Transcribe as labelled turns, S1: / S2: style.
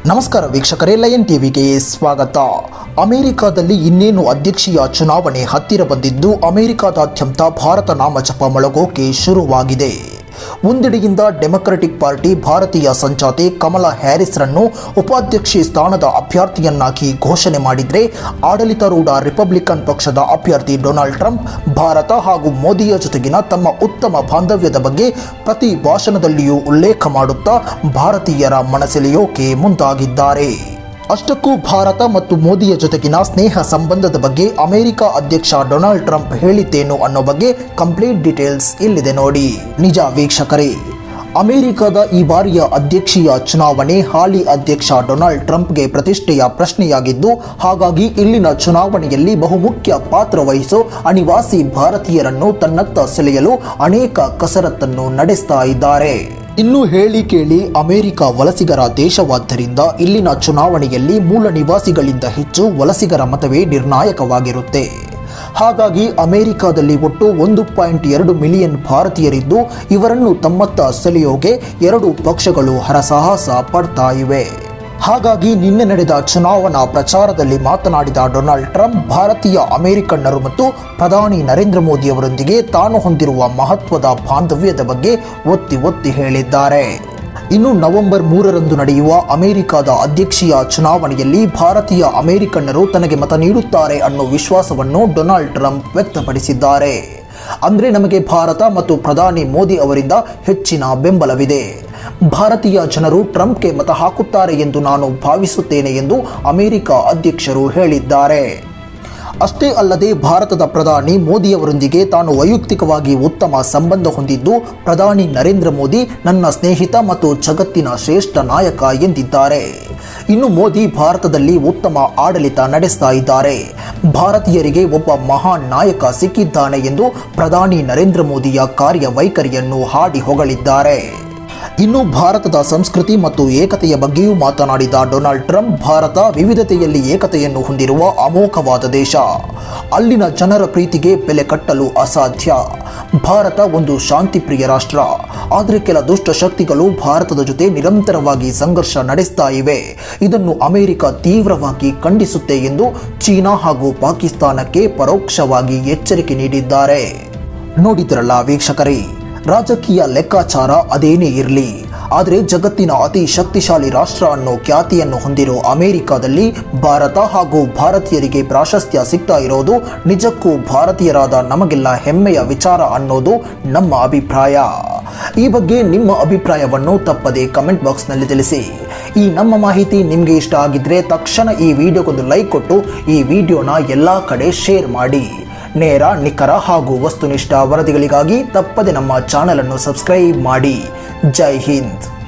S1: ನಮಸ್ಕಾರ ವೀಕ್ಷಕರೇ ಲಯನ್ ಟಿವಿಗೆ ಸ್ವಾಗತ ಅಮೆರಿಕದಲ್ಲಿ ಇನ್ನೇನು ಅಧ್ಯಕ್ಷೀಯ ಚುನಾವಣೆ ಹತ್ತಿರ ಬಂದಿದ್ದು ಅಮೆರಿಕದಾದ್ಯಂತ ಭಾರತ ನಾಮಜಪ ಮೊಳಗೋಕೆ ಶುರುವಾಗಿದೆ ಒಂದೆಡೆಯಿಂದ ಡೆಮೊಕ್ರೆಟಿಕ್ ಪಾರ್ಟಿ ಭಾರತೀಯ ಸಂಜಾತೆ ಕಮಲಾ ಹ್ಯಾರಿಸ್ರನ್ನು ಉಪಾಧ್ಯಕ್ಷೆ ಸ್ಥಾನದ ಅಭ್ಯರ್ಥಿಯನ್ನಾಗಿ ಘೋಷಣೆ ಮಾಡಿದ್ರೆ ಆಡಳಿತಾರೂಢ ರಿಪಬ್ಲಿಕನ್ ಪಕ್ಷದ ಅಭ್ಯರ್ಥಿ ಡೊನಾಲ್ಡ್ ಟ್ರಂಪ್ ಭಾರತ ಹಾಗೂ ಮೋದಿಯ ಜೊತೆಗಿನ ತಮ್ಮ ಉತ್ತಮ ಬಾಂಧವ್ಯದ ಬಗ್ಗೆ ಪ್ರತಿ ಭಾಷಣದಲ್ಲಿಯೂ ಉಲ್ಲೇಖ ಮಾಡುತ್ತಾ ಭಾರತೀಯರ ಮನಸೆಳೆಯೋಕೆ ಮುಂದಾಗಿದ್ದಾರೆ ಅಷ್ಟಕ್ಕೂ ಭಾರತ ಮತ್ತು ಮೋದಿಯ ಜೊತೆಗಿನ ಸ್ನೇಹ ಸಂಬಂಧದ ಬಗ್ಗೆ ಅಮೆರಿಕ ಅಧ್ಯಕ್ಷ ಡೊನಾಲ್ಡ್ ಟ್ರಂಪ್ ಹೇಳಿದ್ದೇನು ಅನ್ನೋ ಬಗ್ಗೆ ಕಂಪ್ಲೀಟ್ ಡೀಟೇಲ್ಸ್ ಇಲ್ಲಿದೆ ನೋಡಿ ನಿಜ ವೀಕ್ಷಕರೇ ಅಮೆರಿಕದ ಈ ಬಾರಿಯ ಅಧ್ಯಕ್ಷೀಯ ಚುನಾವಣೆ ಹಾಲಿ ಅಧ್ಯಕ್ಷ ಡೊನಾಲ್ಡ್ ಟ್ರಂಪ್ಗೆ ಪ್ರತಿಷ್ಠೆಯ ಪ್ರಶ್ನೆಯಾಗಿದ್ದು ಹಾಗಾಗಿ ಇಲ್ಲಿನ ಚುನಾವಣೆಯಲ್ಲಿ ಬಹುಮುಖ್ಯ ಪಾತ್ರ ವಹಿಸೋ ಅನಿವಾಸಿ ಭಾರತೀಯರನ್ನು ತನ್ನತ್ತ ಸೆಳೆಯಲು ಅನೇಕ ಕಸರತ್ತನ್ನು ನಡೆಸ್ತಾ ಇದ್ದಾರೆ ಇನ್ನು ಹೇಳಿ ಕೇಳಿ ಅಮೆರಿಕ ವಲಸಿಗರ ದೇಶವಾದ್ದರಿಂದ ಇಲ್ಲಿನ ಚುನಾವಣೆಯಲ್ಲಿ ಮೂಲ ನಿವಾಸಿಗಳಿಂದ ಹೆಚ್ಚು ವಲಸಿಗರ ಮತವೇ ನಿರ್ಣಾಯಕವಾಗಿರುತ್ತೆ ಹಾಗಾಗಿ ಅಮೆರಿಕದಲ್ಲಿ ಒಟ್ಟು ಒಂದು ಪಾಯಿಂಟ್ ಎರಡು ಮಿಲಿಯನ್ ಭಾರತೀಯರಿದ್ದು ಇವರನ್ನು ತಮ್ಮತ್ತ ಸೆಳೆಯೋಕೆ ಎರಡು ಪಕ್ಷಗಳು ಹರಸಾಹಸ ಪಡ್ತಾ ಇವೆ ಹಾಗಾಗಿ ನಿನ್ನೆ ನಡೆದ ಚುನಾವಣಾ ಪ್ರಚಾರದಲ್ಲಿ ಮಾತನಾಡಿದ ಡೊನಾಲ್ಡ್ ಟ್ರಂಪ್ ಭಾರತೀಯ ಅಮೆರಿಕನ್ನರು ಮತ್ತು ಪ್ರಧಾನಿ ನರೇಂದ್ರ ಮೋದಿ ಅವರೊಂದಿಗೆ ತಾನು ಹೊಂದಿರುವ ಮಹತ್ವದ ಬಾಂಧವ್ಯದ ಬಗ್ಗೆ ಒತ್ತಿ ಒತ್ತಿ ಹೇಳಿದ್ದಾರೆ ಇನ್ನು ನವೆಂಬರ್ ಮೂರರಂದು ನಡೆಯುವ ಅಮೆರಿಕದ ಅಧ್ಯಕ್ಷೀಯ ಚುನಾವಣೆಯಲ್ಲಿ ಭಾರತೀಯ ಅಮೆರಿಕನ್ನರು ತನಗೆ ಮತ ನೀಡುತ್ತಾರೆ ಅನ್ನೋ ವಿಶ್ವಾಸವನ್ನು ಡೊನಾಲ್ಡ್ ಟ್ರಂಪ್ ವ್ಯಕ್ತಪಡಿಸಿದ್ದಾರೆ ಅಂದ್ರೆ ನಮಗೆ ಭಾರತ ಮತ್ತು ಪ್ರಧಾನಿ ಮೋದಿ ಅವರಿಂದ ಹೆಚ್ಚಿನ ಬೆಂಬಲವಿದೆ ಭಾರತೀಯ ಜನರು ಟ್ರಂಪ್ಗೆ ಮತ ಹಾಕುತ್ತಾರೆ ಎಂದು ನಾನು ಭಾವಿಸುತ್ತೇನೆ ಎಂದು ಅಮೆರಿಕ ಅಧ್ಯಕ್ಷರು ಹೇಳಿದ್ದಾರೆ ಅಷ್ಟೇ ಅಲ್ಲದೆ ಭಾರತದ ಪ್ರಧಾನಿ ಮೋದಿಯವರೊಂದಿಗೆ ತಾನು ವೈಯಕ್ತಿಕವಾಗಿ ಉತ್ತಮ ಸಂಬಂಧ ಹೊಂದಿದ್ದು ಪ್ರಧಾನಿ ನರೇಂದ್ರ ಮೋದಿ ನನ್ನ ಸ್ನೇಹಿತ ಮತ್ತು ಜಗತ್ತಿನ ಶ್ರೇಷ್ಠ ನಾಯಕ ಎಂದಿದ್ದಾರೆ ಇನ್ನು ಮೋದಿ ಭಾರತದಲ್ಲಿ ಉತ್ತಮ ಆಡಳಿತ ನಡೆಸ್ತಾ ಇದ್ದಾರೆ ಭಾರತೀಯರಿಗೆ ಒಬ್ಬ ಮಹಾನ್ ನಾಯಕ ಸಿಕ್ಕಿದ್ದಾನೆ ಎಂದು ಪ್ರಧಾನಿ ನರೇಂದ್ರ ಮೋದಿಯ ಕಾರ್ಯವೈಖರಿಯನ್ನು ಹಾಡಿ ಹೊಗಳಿದ್ದಾರೆ ಇನ್ನು ಭಾರತದ ಸಂಸ್ಕೃತಿ ಮತ್ತು ಏಕತೆಯ ಬಗ್ಗೆಯೂ ಮಾತನಾಡಿದ ಡೊನಾಲ್ಡ್ ಟ್ರಂಪ್ ಭಾರತ ವಿವಿಧತೆಯಲ್ಲಿ ಏಕತೆಯನ್ನು ಹೊಂದಿರುವ ಅಮೋಘವಾದ ದೇಶ ಅಲ್ಲಿನ ಜನರ ಪ್ರೀತಿಗೆ ಬೆಲೆ ಕಟ್ಟಲು ಅಸಾಧ್ಯ ಭಾರತ ಒಂದು ಶಾಂತಿಪ್ರಿಯ ರಾಷ್ಟ್ರ ಆದರೆ ಕೆಲ ದುಷ್ಟ ಶಕ್ತಿಗಳು ಭಾರತದ ಜೊತೆ ನಿರಂತರವಾಗಿ ಸಂಘರ್ಷ ನಡೆಸ್ತಾ ಇವೆ ಇದನ್ನು ಅಮೆರಿಕ ತೀವ್ರವಾಗಿ ಖಂಡಿಸುತ್ತೆ ಎಂದು ಚೀನಾ ಹಾಗೂ ಪಾಕಿಸ್ತಾನಕ್ಕೆ ಪರೋಕ್ಷವಾಗಿ ಎಚ್ಚರಿಕೆ ನೀಡಿದ್ದಾರೆ ನೋಡಿದ್ರಲ್ಲ ವೀಕ್ಷಕರೇ ರಾಜಕೀಯ ಲೆಕ್ಕಾಚಾರ ಅದೇನೇ ಇರಲಿ ಆದರೆ ಜಗತ್ತಿನ ಅತಿ ಶಕ್ತಿಶಾಲಿ ರಾಷ್ಟ್ರ ಅನ್ನೋ ಖ್ಯಾತಿಯನ್ನು ಹೊಂದಿರೋ ಅಮೆರಿಕದಲ್ಲಿ ಭಾರತ ಹಾಗೂ ಭಾರತೀಯರಿಗೆ ಪ್ರಾಶಸ್ತ್ಯ ಸಿಗ್ತಾ ಇರೋದು ನಿಜಕ್ಕೂ ಭಾರತೀಯರಾದ ನಮಗೆಲ್ಲ ಹೆಮ್ಮೆಯ ವಿಚಾರ ಅನ್ನೋದು ನಮ್ಮ ಅಭಿಪ್ರಾಯ ಈ ಬಗ್ಗೆ ನಿಮ್ಮ ಅಭಿಪ್ರಾಯವನ್ನು ತಪ್ಪದೆ ಕಮೆಂಟ್ ಬಾಕ್ಸ್ನಲ್ಲಿ ತಿಳಿಸಿ ಈ ನಮ್ಮ ಮಾಹಿತಿ ನಿಮಗೆ ಇಷ್ಟ ಆಗಿದ್ರೆ ತಕ್ಷಣ ಈ ವಿಡಿಯೋಗೊಂದು ಲೈಕ್ ಕೊಟ್ಟು ಈ ವಿಡಿಯೋನ ಎಲ್ಲ ಕಡೆ ಶೇರ್ ಮಾಡಿ ನೇರ ನಿಖರ ಹಾಗೂ ವಸ್ತುನಿಷ್ಠ ವರದಿಗಳಿಗಾಗಿ ತಪ್ಪದೆ ನಮ್ಮ ಚಾನಲ್ ಅನ್ನು ಸಬ್ಸ್ಕ್ರೈಬ್ ಮಾಡಿ ಜೈ ಹಿಂದ್